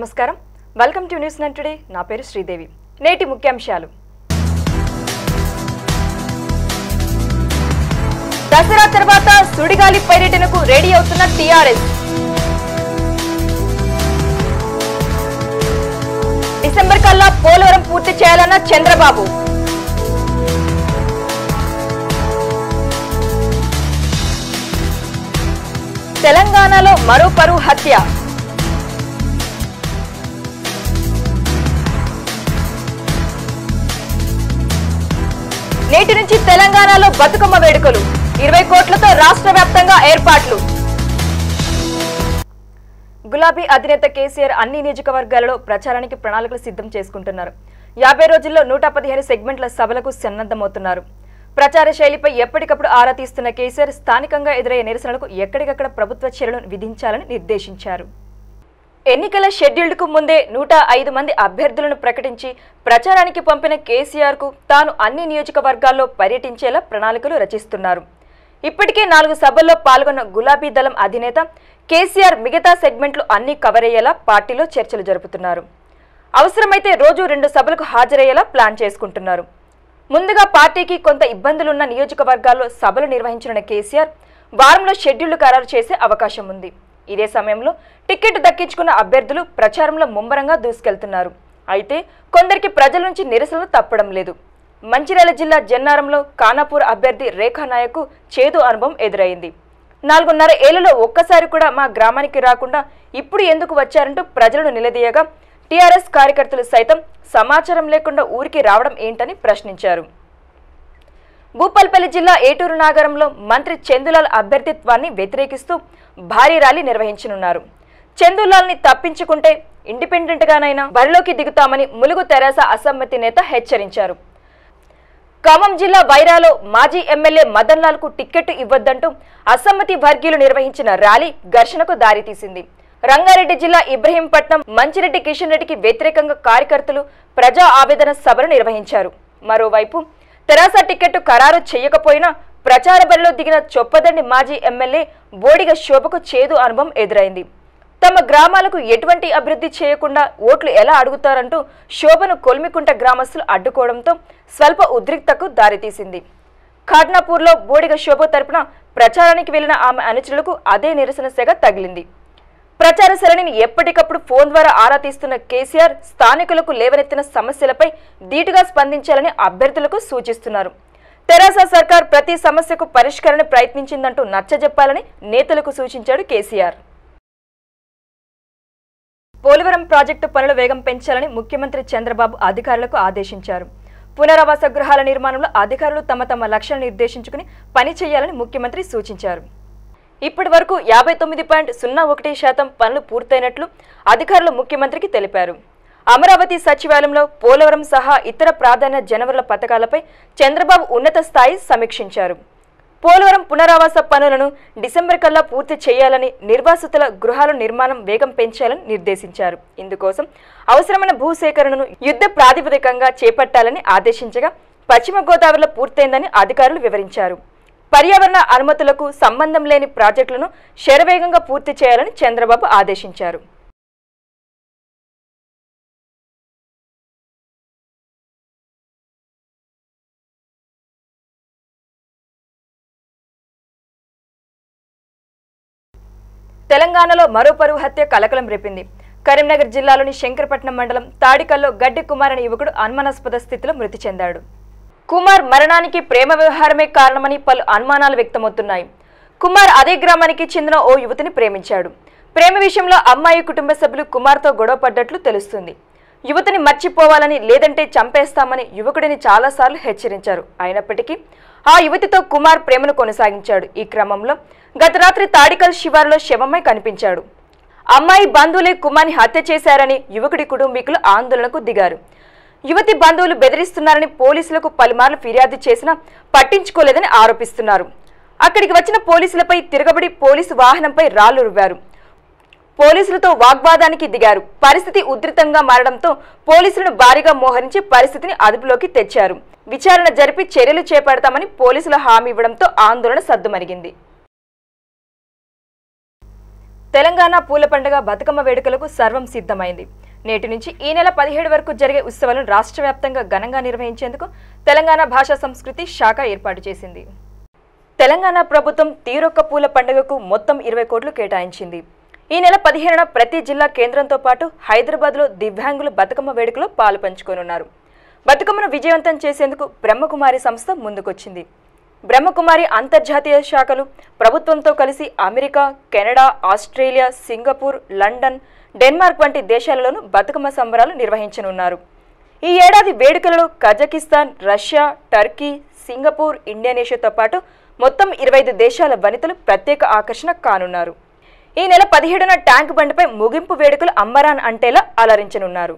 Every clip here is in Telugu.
నమస్కారం welcome to news nine today నా పేరు శ్రీదేవి నేటి ముఖ్యాంశాలు దసరా తర్వాత సుడిగాలి పర్యటనకు రెడీ అవుతున్న టీఆర్ఎస్ డిసెంబర్ కల్లా పోలవరం పూర్తి చేయాలన్న చంద్రబాబు తెలంగాణలో మరో పరువు హత్య నేటి నుంచి తెలంగాణలో బతుకమ్మ వేడుకలు ఇరవై కోట్లతో రాష్ట్ర వ్యాప్తంగా ఏర్పాట్లు గులాబీ అధినేత కేసీఆర్ అన్ని నియోజకవర్గాలలో ప్రచారానికి ప్రణాళికలు సిద్ధం చేసుకుంటున్నారు యాభై రోజుల్లో నూట పదిహేను సెగ్మెంట్ల సభలకు సన్నద్ధమవుతున్నారు ప్రచార శైలిపై ఎప్పటికప్పుడు ఆరా తీస్తున్న కేసీఆర్ స్థానికంగా ఎదురయ్యే నిరసనలకు ఎక్కడికక్కడ ప్రభుత్వ చర్యలను విధించాలని నిర్దేశించారు ఎన్నికల షెడ్యూల్డ్కు ముందే నూట ఐదు మంది అభ్యర్థులను ప్రకటించి ప్రచారానికి పంపిన కేసీఆర్కు తాను అన్ని నియోజకవర్గాల్లో పర్యటించేలా ప్రణాళికలు రచిస్తున్నారు ఇప్పటికే నాలుగు సభల్లో పాల్గొన్న గులాబీ దళం అధినేత కేసీఆర్ మిగతా సెగ్మెంట్లు అన్ని కవర్ అయ్యేలా పార్టీలో చర్చలు జరుపుతున్నారు అవసరమైతే రోజు రెండు సభలకు హాజరయ్యేలా ప్లాన్ చేసుకుంటున్నారు ముందుగా పార్టీకి కొంత ఇబ్బందులున్న నియోజకవర్గాల్లో సభలు నిర్వహించిన కేసీఆర్ వారంలో షెడ్యూళ్లు ఖరారు చేసే అవకాశం ఉంది ఇదే సమయంలో టికెట్ దక్కించుకున్న అభ్యర్థులు ప్రచారంలో ముమ్మరంగా దూసుకెళ్తున్నారు అయితే కొందరికి ప్రజల నుంచి నిరసనలు తప్పడం లేదు మంచిర్యాల జిల్లా జన్నారంలో కానాపూర్ అభ్యర్థి రేఖా నాయకు చేదు అనుభవం ఎదురైంది నాలుగున్నర ఏళ్లలో ఒక్కసారి కూడా మా గ్రామానికి రాకుండా ఇప్పుడు ఎందుకు వచ్చారంటూ ప్రజలను నిలదీయగా టీఆర్ఎస్ కార్యకర్తలు సైతం సమాచారం లేకుండా ఊరికి రావడం ఏంటని ప్రశ్నించారు భూపాల్పల్లి జిల్లా ఏటూరు నాగరంలో మంత్రి చందులాల్ అభ్యర్థిత్వాన్ని వ్యతిరేకిస్తూ భారీ ర్యాలీ నిర్వహించనున్నారు చందులాల్ని తప్పించుకుంటే ఇండిపెండెంట్ గానైనా బరిలోకి దిగుతామని ములుగు తెరాస అసమ్మతి నేత హెచ్చరించారు ఖమ్మం జిల్లా వైరాలో మాజీ ఎమ్మెల్యే మదన్ లాల్ కు టిక్కెట్ ఇవ్వొద్దంటూ అసమ్మతి వర్గీయులు నిర్వహించిన ర్యాలీ ఘర్షణకు దారితీసింది రంగారెడ్డి జిల్లా ఇబ్రహీంపట్నం మంచిరెడ్డి కిషన్ రెడ్డికి వ్యతిరేకంగా కార్యకర్తలు ప్రజా ఆవేదన సభలు నిర్వహించారు మరోవైపు తెరాస టికెట్ ఖరారు చేయకపోయినా ప్రచార బరిలో దిగిన చొప్పదండి మాజీ ఎమ్మెల్యే బోడిగ శోభకు చేదు అనుభవం ఎదురైంది తమ గ్రామాలకు ఎటువంటి అభివృద్ధి చేయకుండా ఓట్లు ఎలా అడుగుతారంటూ శోభను కొల్మికుంట గ్రామస్తులు అడ్డుకోవడంతో స్వల్ప ఉద్రిక్తకు దారితీసింది ఖాడ్నాపూర్లో బోడిగ శోభ తరపున ప్రచారానికి వెళ్లిన ఆమె అనుచరులకు అదే నిరసన సెగ తగిలింది ప్రచార సరళిని ఎప్పటికప్పుడు ఫోన్ ద్వారా ఆరా తీస్తున్న కేసీఆర్ స్థానికులకు లేవనెత్తిన సమస్యలపై ధీటుగా స్పందించాలని అభ్యర్థులకు సూచిస్తున్నారు తెరాస సర్కార్ ప్రతి సమస్యకు పరిష్కరణ ప్రయత్నించిందంటూ నచ్చజెప్పాలని నేతలకు సూచించాడు కేసీఆర్ పోలవరం ప్రాజెక్టు పనుల వేగం పెంచాలని ముఖ్యమంత్రి చంద్రబాబు అధికారులకు ఆదేశించారు పునరావాస గృహాల నిర్మాణంలో అధికారులు తమ తమ లక్ష్యాలను నిర్దేశించుకుని పని చేయాలని ముఖ్యమంత్రి సూచించారు ఇప్పటి వరకు యాభై తొమ్మిది పాయింట్ సున్నా ఒకటి శాతం పనులు పూర్తయినట్లు అధికారులు ముఖ్యమంత్రికి తెలిపారు అమరావతి సచివాలయంలో పోలవరం సహా ఇతర ప్రాధాన్య జనవరుల పథకాలపై చంద్రబాబు ఉన్నత స్థాయి సమీక్షించారు పోలవరం పునరావాస పనులను డిసెంబర్ కల్లా పూర్తి చేయాలని నిర్వాసితుల గృహాల నిర్మాణం వేగం పెంచాలని నిర్దేశించారు ఇందుకోసం అవసరమైన భూసేకరణను యుద్ధ ప్రాతిపదికంగా చేపట్టాలని ఆదేశించగా పశ్చిమ గోదావరిలో పూర్తయిందని అధికారులు వివరించారు పర్యావరణ అనుమతులకు సంబంధం లేని ప్రాజెక్టులను శరవేగంగా పూర్తి చేయాలని చంద్రబాబు ఆదేశించారు తెలంగాణలో మరో పరువు హత్య కలకలం రేపింది కరీంనగర్ జిల్లాలోని శంకరపట్నం మండలం తాడికల్లో గడ్డి కుమార్ అనే యువకుడు అనుమానాస్పద స్థితిలో మృతి చెందాడు కుమార్ మరణానికి ప్రేమ వ్యవహారమే కారణమని పలు అనుమానాలు వ్యక్తమవుతున్నాయి కుమార్ అదే గ్రామానికి చెందిన ఓ యువతిని ప్రేమించాడు ప్రేమ విషయంలో అమ్మాయి కుటుంబ సభ్యులు కుమార్తో గొడవ పడ్డట్లు తెలుస్తుంది యువతిని మర్చిపోవాలని లేదంటే చంపేస్తామని యువకుడిని చాలాసార్లు హెచ్చరించారు అయినప్పటికీ ఆ యువతితో కుమార్ ప్రేమను కొనసాగించాడు ఈ క్రమంలో గత రాత్రి తాడికల్ శివారులో శవమై కనిపించాడు అమ్మాయి బంధువులే కుమార్ని హత్య చేశారని యువకుడి కుటుంబీకులు ఆందోళనకు దిగారు యువతి బంధువులు బెదిరిస్తున్నారని పోలీసులకు పలుమార్లు ఫిర్యాదు చేసినా పట్టించుకోలేదని ఆరోపిస్తున్నారు అక్కడికి వచ్చిన పోలీసులపై తిరగబడి పోలీసు వాహనంపై రాళ్లు రువ్వారు పోలీసులతో వాగ్వాదానికి దిగారు పరిస్థితి ఉధృతంగా మారడంతో పోలీసులను భారీగా మోహరించి పరిస్థితిని అదుపులోకి తెచ్చారు విచారణ జరిపి చర్యలు చేపడతామని పోలీసులు హామీ ఇవ్వడంతో ఆందోళన సద్దుమరిగింది తెలంగాణ పూల పండుగ బతుకమ్మ వేడుకలకు సర్వం సిద్ధమైంది నేటి నుంచి ఈ నెల పదిహేడు వరకు జరిగే ఉత్సవాలను రాష్ట్ర వ్యాప్తంగా ఘనంగా నిర్వహించేందుకు తెలంగాణ భాషా సంస్కృతి శాఖ ఏర్పాటు చేసింది తెలంగాణ ప్రభుత్వం తీరొక్క పూల పండుగకు మొత్తం ఇరవై కోట్లు కేటాయించింది ఈ నెల పదిహేనున ప్రతి జిల్లా కేంద్రంతో పాటు హైదరాబాద్లో దివ్యాంగులు బతుకమ్మ వేడుకలో పాలు పంచుకోనున్నారు బతుకమ్మను విజయవంతం చేసేందుకు బ్రహ్మకుమారి సంస్థ ముందుకొచ్చింది బ్రహ్మకుమారి అంతర్జాతీయ శాఖలు ప్రభుత్వంతో కలిసి America Canada Australia Singapore London Denmark వంటి దేశాలలోనూ బతుకమ్మ సంబరాలు నిర్వహించనున్నారు ఈ ఏడాది వేడుకలలో కజకిస్తాన్ రష్యా టర్కీ సింగపూర్ ఇండోనేషియాతో పాటు మొత్తం ఇరవై ఐదు దేశాల వనితలు ప్రత్యేక ఆకర్షణ కానున్నారు ఈ నెల పదిహేడున ట్యాంక్ బండిపై ముగింపు వేడుకలు అమ్మరాన్ అంటేలా అలరించనున్నారు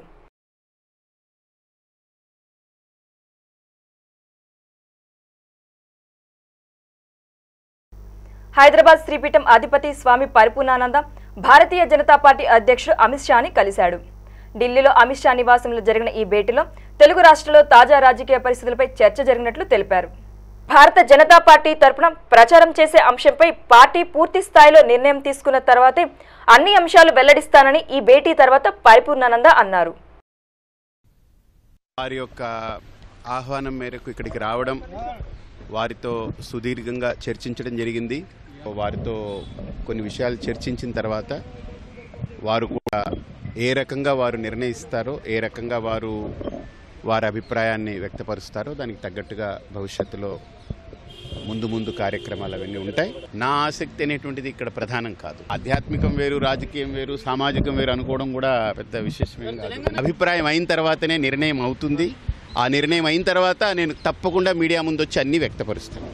హైదరాబాద్ శ్రీపీఠం అధిపతి స్వామి పరిపూర్ణానంద భారతీయ జనతా పార్టీ అధ్యక్షుడు అమిత్ షాని కలిశాడు ఢిల్లీలో అమిత్ షా నివాసంలో జరిగిన ఈ భేటీలో తెలుగు రాష్ట్రాల్లో తాజా రాజకీయ పరిస్థితులపై చర్చ జరిగినట్లు తెలిపారు భారత జనతా పార్టీ తరపున ప్రచారం చేసే అంశంపై పార్టీ పూర్తి స్థాయిలో నిర్ణయం తీసుకున్న తర్వాతే అన్ని అంశాలు వెల్లడిస్తానని ఈ భేటీ తర్వాత పరిపూర్ణానంద అన్నారు వారి యొక్క ఆహ్వానం మేరకు ఇక్కడికి రావడం వారితో సుదీర్ఘంగా చర్చించడం జరిగింది వారితో కొన్ని విషయాలు చర్చించిన తర్వాత వారు కూడా ఏ రకంగా వారు నిర్ణయిస్తారో ఏ రకంగా వారు వారి అభిప్రాయాన్ని వ్యక్తపరుస్తారో దానికి తగ్గట్టుగా భవిష్యత్తులో ముందు ముందు కార్యక్రమాలు అవన్నీ ఉంటాయి నా ఆసక్తి అనేటువంటిది ఇక్కడ ప్రధానం కాదు ఆధ్యాత్మికం వేరు రాజకీయం వేరు సామాజికం వేరు అనుకోవడం కూడా పెద్ద విశేషమేం కాదు అభిప్రాయం అయిన తర్వాతనే నిర్ణయం అవుతుంది ఆ నిర్ణయం అయిన తర్వాత నేను తప్పకుండా మీడియా ముందు వచ్చి అన్ని వ్యక్తపరుస్తాను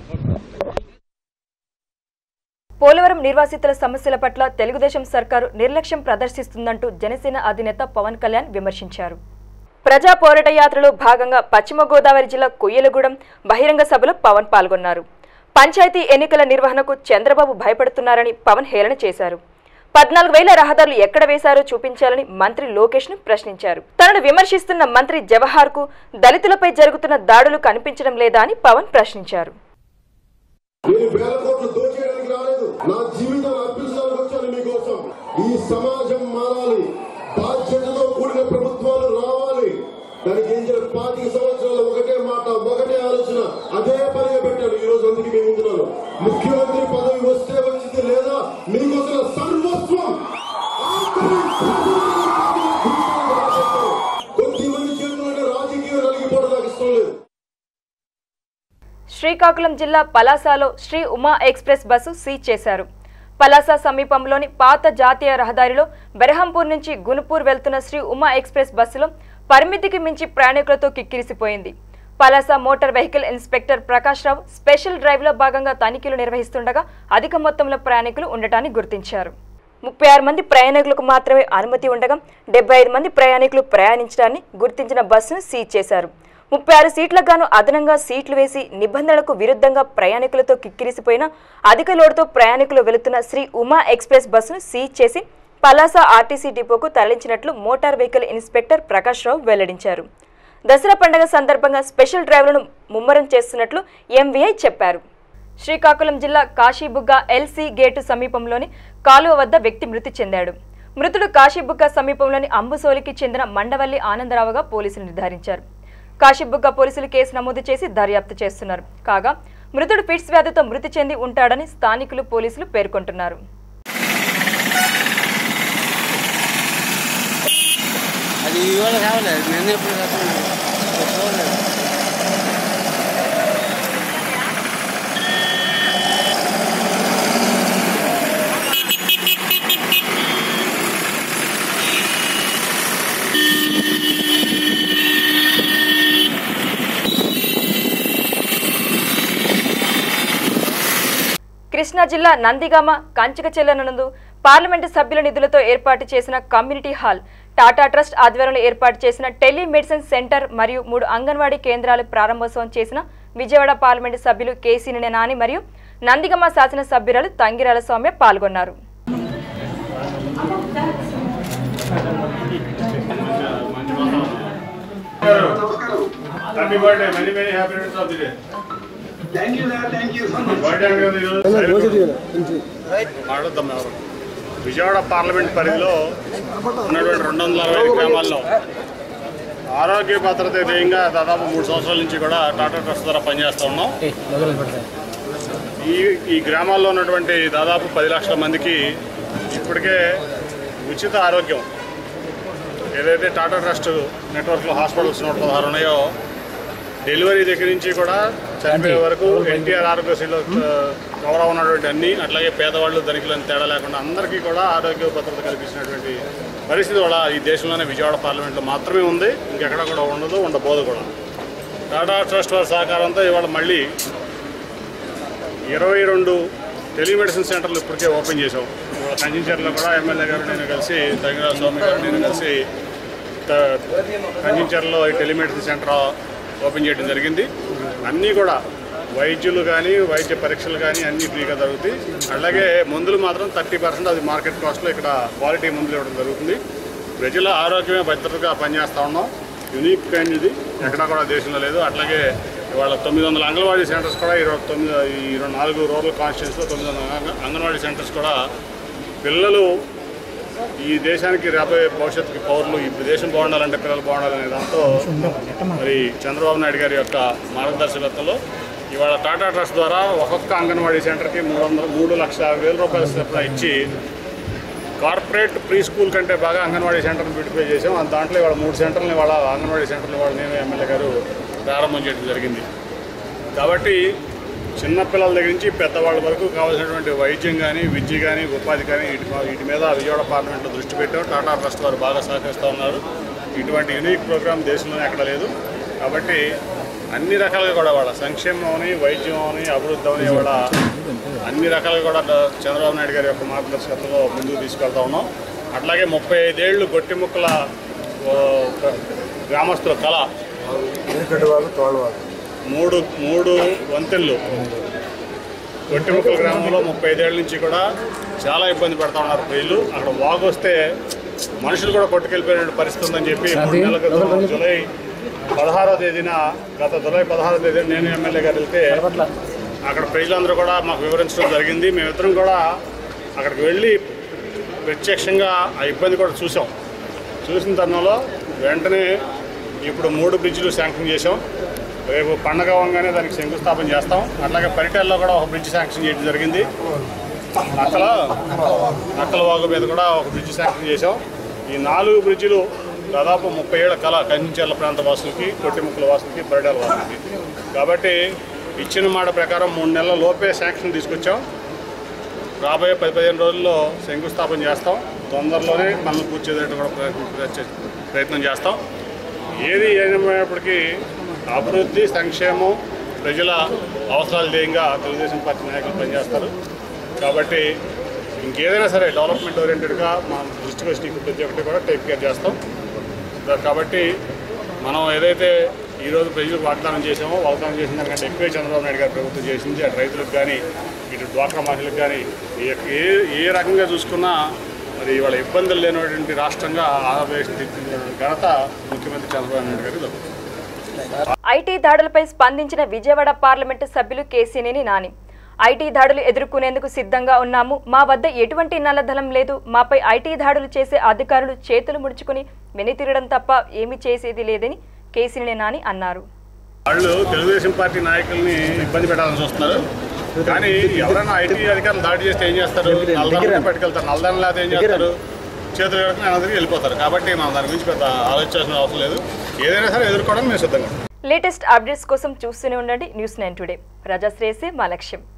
పోలవరం నిర్వాసితుల సమస్యల పట్ల తెలుగుదేశం సర్కారు నిర్లక్ష్యం ప్రదర్శిస్తుందంటూ జనసేన అధినేత పవన్ కళ్యాణ్ విమర్శించారు ప్రజా పోరాట యాత్రలో భాగంగా పశ్చిమ గోదావరి జిల్లా కొయ్యలగూడెం బహిరంగ సభలో పవన్ పాల్గొన్నారు పంచాయతీ ఎన్నికల నిర్వహణకు చంద్రబాబు భయపడుతున్నారని పవన్ హేళన చేశారు పద్నాలుగు వేల రహదారులు ఎక్కడ వేశారో చూపించాలని మంత్రి లోకేష్ ను ప్రశ్నించారు తనను విమర్శిస్తున్న మంత్రి జవహార్ కు దళితులపై జరుగుతున్న దాడులు కనిపించడం లేదా అని పవన్ ప్రశ్నించారు నేను వేల కోట్లు దోచేయడానికి రాలేదు నా జీవితం అర్పించడానికి వచ్చాను మీకోసం ఈ సమాజం మారాలి బాధ్యతతో కూడిన ప్రభుత్వాలు రావాలి దానికి ఏం చేయాలి పాతిక సంవత్సరాలు ఒకటే మాట ఒకటే ఆలోచన అదే పనిగా పెట్టాను ఈ రోజు అందుకే మేము ఉంటున్నాను ముఖ్యమంత్రి పదవి వస్తే వచ్చింది లేదా మీకోసం సర్వస్వం కొద్ది మంది చేతుల్లో రాజకీయం నలిగిపోవడం నాకు ఇష్టం లేదు శ్రీకాకుళం జిల్లా పలాసలో Sri Uma express bus seize చేశారు పలాస సమీపంలోని పాత జాతీయ రహదారిలో బెరహంపూర్ నుంచి గునుపూర్ వెళ్తున్న శ్రీ ఉమా ఎక్స్ప్రెస్ బస్సులో పరిమితికి మించి ప్రయాణికులతో కిక్కిరిసిపోయింది Palasa motor vehicle inspector Prakash Rao special డ్రైవ్లో భాగంగా తనిఖీలు నిర్వహిస్తుండగా అధిక మొత్తంలో ప్రయాణికులు ఉండటాన్ని గుర్తించారు ముప్పై ఆరు మంది ప్రయాణికులకు మాత్రమే అనుమతి ఉండగా డెబ్బై ఐదు మంది ప్రయాణికులు ప్రయాణించడాన్ని గుర్తించిన బస్సును సీజ్ చేశారు ముప్పై ఆరు సీట్లకు గాను అదనంగా సీట్లు వేసి నిబంధనలకు విరుద్ధంగా ప్రయాణికులతో కిక్కిరిసిపోయిన అధిక లోడుతో ప్రయాణికులు వెళుతున్న శ్రీ ఉమా ఎక్స్ప్రెస్ బస్సును సీజ్ చేసి పలాస ఆర్టీసీ డిపోకు తరలించినట్లు motor vehicle inspector Prakash Rao వెల్లడించారు దసరా పండుగ సందర్భంగా స్పెషల్ డ్రైవ్లను ముమ్మరం చేస్తున్నట్లు ఎంవీఐ చెప్పారు శ్రీకాకుళం జిల్లా కాశీబుగ్గ ఎల్సీ గేటు సమీపంలోని కాలువ వద్ద వ్యక్తి మృతి చెందాడు మృతుడు కాశీబుగ్గ సమీపంలోని అంబుసోలికి చెందిన మండవల్లి ఆనందరావుగా పోలీసులు నిర్ధారించారు కాశీబుగ్గ పోలీసులు కేసు నమోదు చేసి దర్యాప్తు చేస్తున్నారు కాగా మృతుడు ఫిట్స్ వ్యాధితో మృతి చెంది ఉంటాడని స్థానికులు పోలీసులు పేర్కొంటున్నారు అది ఇవాళ కావలేదు నిన్న ఎప్పుడు కాకుండా చూడలేదు కృష్ణా జిల్లా నందిగామ కంచకచెల్లనందు పార్లమెంటు సభ్యుల నిధులతో ఏర్పాటు చేసిన కమ్యూనిటీ హాల్ టాటా ట్రస్ట్ ఆధ్వర్యంలో ఏర్పాటు చేసిన టెలిమెడిసిన్ సెంటర్ మరియు మూడు అంగన్వాడీ కేంద్రాలు ప్రారంభోత్సవం చేసిన విజయవాడ పార్లమెంటు సభ్యులు కేసీని నాని మరియు నందిగమ శాసన సభ్యురాలు తంగిరాల సౌమ్య పాల్గొన్నారు happy birthday many many happy returns of the day thank you sir thank you so much birthday అంటే ఈరోజు మాట్లాడతాం ఎవరు విజయవాడ పార్లమెంట్ పరిధిలో ఉన్నటువంటి రెండు వందల అరవై ఐదు గ్రామాల్లో ఆరోగ్య భద్రత ధ్యేయంగా దాదాపు మూడు సంవత్సరాల నుంచి కూడా టాటా ట్రస్ట్ ద్వారా పనిచేస్తూ ఉన్నాం ఈ ఈ గ్రామాల్లో ఉన్నటువంటి దాదాపు పది లక్షల మందికి ఇప్పటికే ఉచిత ఆరోగ్యం ఏదైతే టాటా ట్రస్ట్ నెట్వర్క్లో హాస్పిటల్స్ నూట పదహారు ఉన్నాయో డెలివరీ దగ్గర నుంచి కూడా చనిపోయే వరకు ఎన్టీఆర్ ఆరోగ్యశ్రీలో కవర్ ఉన్నటువంటి అన్ని అట్లాగే పేదవాళ్ళు ధనికులని తేడా లేకుండా అందరికీ కూడా ఆరోగ్య భద్రత కల్పించినటువంటి పరిస్థితి కూడా ఈ దేశంలోనే విజయవాడ పార్లమెంట్లో మాత్రమే ఉంది ఇంకెక్కడ కూడా ఉండదు ఉండబోదు కూడా టాటా ట్రస్ట్ వారి సహకారంతో ఇవాళ మళ్ళీ ఇరవై రెండు టెలిమెడిసిన్ సెంటర్లు ఇప్పటికే ఓపెన్ చేసాం ఇవాళ కంచించర్లో కూడా ఎమ్మెల్యే గారు నేను కలిసి తగిన స్వామి గారు నేను కలిసి త- కంచించర్లో ఈ టెలిమెడిసిన్ సెంటర్ ఓపెన్ చేయడం జరిగింది అన్నీ కూడా వైద్యులు కానీ వైద్య పరీక్షలు కానీ అన్నీ ఫ్రీగా జరుగుతాయి అలాగే మందులు మాత్రం థర్టీ పర్సెంట్ అది మార్కెట్ కాస్ట్లో ఇక్కడ క్వాలిటీ మందులు ఇవ్వడం జరుగుతుంది ప్రజల ఆరోగ్యమే భద్రతగా పనిచేస్తూ ఉన్నాం యూనిక్ కైండ్ ఇది ఎక్కడా కూడా దేశంలో లేదు అట్లాగే ఇవాళ తొమ్మిది వందల అంగన్వాడీ సెంటర్స్ కూడా ఇరవై తొమ్మిది ఈ ఇరవై నాలుగు రూరల్ కాన్స్టిట్యూన్స్లో తొమ్మిది వందల అంగ- అంగన్వాడీ సెంటర్స్ కూడా పిల్లలు ఈ దేశానికి రాబోయే భవిష్యత్తుకి పౌరులు ఈ దేశం బాగుండాలంటే పిల్లలు బాగుండాలనే దాంతో మరి చంద్రబాబు నాయుడు గారి యొక్క మార్గదర్శకత్వంలో ఇవాళ టాటా ట్రస్ట్ ద్వారా ఒక్కొక్క అంగన్వాడీ సెంటర్కి మూడు వందల మూడు లక్షల యాభై వేల రూపాయల చొప్పున ఇచ్చి కార్పొరేట్ ప్రీ స్కూల్ కంటే బాగా అంగన్వాడీ సెంటర్ని బ్యూటిఫై చేసాం ఆ దాంట్లో ఇవాళ మూడు సెంటర్లు ఇవాళ అంగన్వాడీ సెంటర్లు ఇవాళ నేను ఎమ్మెల్యే గారు ప్రారంభం చేయడం జరిగింది కాబట్టి చిన్నపిల్లల దగ్గర నుంచి పెద్దవాళ్ళ వరకు కావాల్సినటువంటి వైద్యం కానీ విద్య కానీ ఉపాధి కానీ వీటి వీటి మీద విజయవాడ పార్లమెంట్లో దృష్టి పెట్టాం టాటా ట్రస్ట్ వారు బాగా సహకరిస్తూ ఉన్నారు ఇటువంటి యూనిక్ ప్రోగ్రామ్ దేశంలోనే ఎక్కడ లేదు కాబట్టి అన్ని రకాలుగా కూడా వాళ్ళ సంక్షేమం అని వైద్యం అని అభివృద్ధి అని వాళ్ళ అన్ని రకాలుగా కూడా చంద్రబాబు నాయుడు గారి యొక్క మార్గదర్శకత్వంలో ముందుకు తీసుకెళ్తా ఉన్నాం అట్లాగే ముప్పై ఐదేళ్లు గొట్టి ముక్కల ఓ, గ్రామస్తుల కళ మూడు మూడు వంతెనలు గొట్టిముక్కల గ్రామంలో ముప్పై ఐదేళ్ల నుంచి కూడా చాలా ఇబ్బంది పడతా ఉన్నారు ప్రజలు అక్కడ వాగు వస్తే మనుషులు కూడా కొట్టుకెళ్ళిపోయిన పరిస్థితి ఉందని చెప్పి మూడు నెలల క్రితం జూలై పదహారో తేదీన గత జూలై పదహారో తేదీన నేను ఎమ్మెల్యే గారు వెళ్తే అక్కడ ప్రజలందరూ కూడా మాకు వివరించడం జరిగింది మేమిద్దరం కూడా అక్కడికి వెళ్ళి ప్రత్యక్షంగా ఆ ఇబ్బంది కూడా చూసాం చూసిన తరుణంలో వెంటనే ఇప్పుడు మూడు బ్రిడ్జిలు శాంక్షన్ చేసాం రేపు పండగ అవ్వగానే దానికి శంకుస్థాపన చేస్తాం అట్లాగే పరిటాల్లో కూడా ఒక బ్రిడ్జ్ శాంక్షన్ చేయడం జరిగింది అక్కడ నక్కల వాగు మీద కూడా ఒక బ్రిడ్జ్ శాంక్షన్ చేసాం ఈ నాలుగు బ్రిడ్జిలు దాదాపు ముప్పై ఏళ్ళ కళ కంచెర్ల ప్రాంత వాసులకి కొట్టిముక్కల వాసులకి పరిటాల వాసులకి కాబట్టి ఇచ్చిన మాట ప్రకారం మూడు నెలల లోపే శాంక్షన్ తీసుకొచ్చాం రాబోయే పది పదిహేను రోజుల్లో శంకుస్థాపన చేస్తాం తొందరలోనే పనులు పూర్తి చేసేటట్టు కూడా ప్రయత్నం- ప్రయత్నం చేస్తాం ఏది ఏమైనప్పటికీ అభివృద్ధి సంక్షేమం ప్రజల అవసరాలు ధ్యేయంగా తెలుగుదేశం పార్టీ నాయకులు పనిచేస్తారు కాబట్టి ఇంకేదైనా సరే డెవలప్మెంట్ ఓరియంటెడ్గా మా దృష్టికి వచ్చిన ప్రతి ఒక్కటి కూడా టేక్ కేర్ చేస్తాం కాబట్టి మనం ఏదైతే ఈరోజు ప్రజలకు వాగ్దానం చేసామో వాగ్దానం చేసిన దానికంటే ఎక్కువే చంద్రబాబు నాయుడు గారు ప్రభుత్వం చేసింది అటు రైతులకు కానీ ఇటు డ్వాక్రా మహిళలకు కానీ ఏ ఏ- ఏ రకంగా చూసుకున్నా మరి ఇవాళ ఇబ్బందులు లేనటువంటి రాష్ట్రంగా ఆంధ్రప్రదేశ్ తీర్చిన ఘనత ముఖ్యమంత్రి చంద్రబాబు నాయుడు గారికి దక్కుతుంది ఐటీ దాడులపై స్పందించిన విజయవాడ పార్లమెంటు సభ్యులు కేసీనేని నాని ఐటీ దాడులు ఎదుర్కొనేందుకు సిద్ధంగా ఉన్నాము మా వద్ద ఎటువంటి నల్లధనం లేదు మాపై ఐటీ దాడులు చేసే అధికారులు చేతులు ముడుచుకుని వెనుతిరగడం తప్ప ఏమీ చేసేది లేదని కేసీనేని నాని అన్నారు వాళ్ళు తెలుగుదేశం పార్టీ నాయకుల్ని ఇబ్బంది పెట్టాలని చూస్తున్నారు కానీ ఎవరైనా ఐటీ అధికారులు దాడి చేస్తే ఏం చేస్తారు నల్లదాన్ని పట్టుకెళ్తారు నల్లదాన్ని లేకపోతే ఏం చేస్తారు చేతులు కడుకుని అందరికీ వెళ్ళిపోతారు కాబట్టి మనం దాని గురించి పెద్ద ఆలోచించాల్సిన అవసరం లేదు ఏదైనా సరే ఎదుర్కోవడం మేము సిద్ధంగా ఉన్నాం. లేటెస్ట్ అప్డేట్స్ కోసం చూస్తూనే ఉండండి న్యూస్ నైన్ టుడే ప్రజాశ్రేయసే మా లక్ష్యం